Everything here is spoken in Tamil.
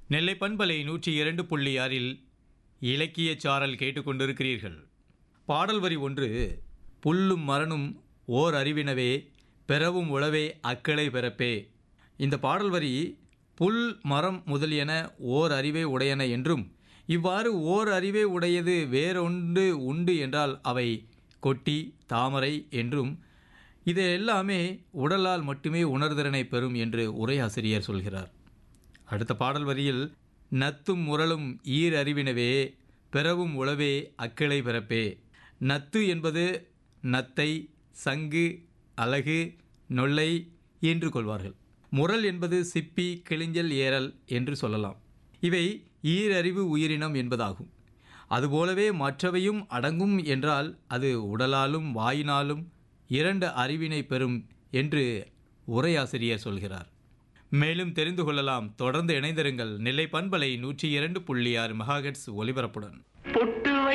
நெல்லை பண்பலை நூற்றி இரண்டு புள்ளி ஆறில் இலக்கிய சாரல் கேட்டுக்கொண்டிருக்கிறீர்கள் பாடல் வரி ஒன்று புல்லும் மரணும் ஓர் அறிவினவே பெறவும் உளவே அக்களை பிறப்பே இந்த பாடல் வரி புல் மரம் முதலியன ஓர் அறிவே உடையன என்றும் இவ்வாறு ஓர் அறிவே உடையது வேறொன்று உண்டு என்றால் அவை கொட்டி தாமரை என்றும் இது எல்லாமே உடலால் மட்டுமே உணர்திறனை பெறும் என்று உரையாசிரியர் சொல்கிறார் அடுத்த பாடல் வரியில் நத்தும் முரளும் ஈர் அறிவினவே பிறவும் உளவே அக்கிளை பிறப்பே நத்து என்பது நத்தை சங்கு அலகு நொல்லை என்று கொள்வார்கள் முரல் என்பது சிப்பி கிளிஞ்சல் ஏறல் என்று சொல்லலாம் இவை ஈரறிவு உயிரினம் என்பதாகும் அதுபோலவே மற்றவையும் அடங்கும் என்றால் அது உடலாலும் வாயினாலும் இரண்டு அறிவினை பெறும் என்று உரையாசிரியர் சொல்கிறார் மேலும் தெரிந்து கொள்ளலாம் தொடர்ந்து இணைந்திருங்கள் நெல்லை பண்பலை நூற்றி இரண்டு புள்ளி ஆறு மெகாஹெட்ஸ் ஒலிபரப்புடன் பொட்டு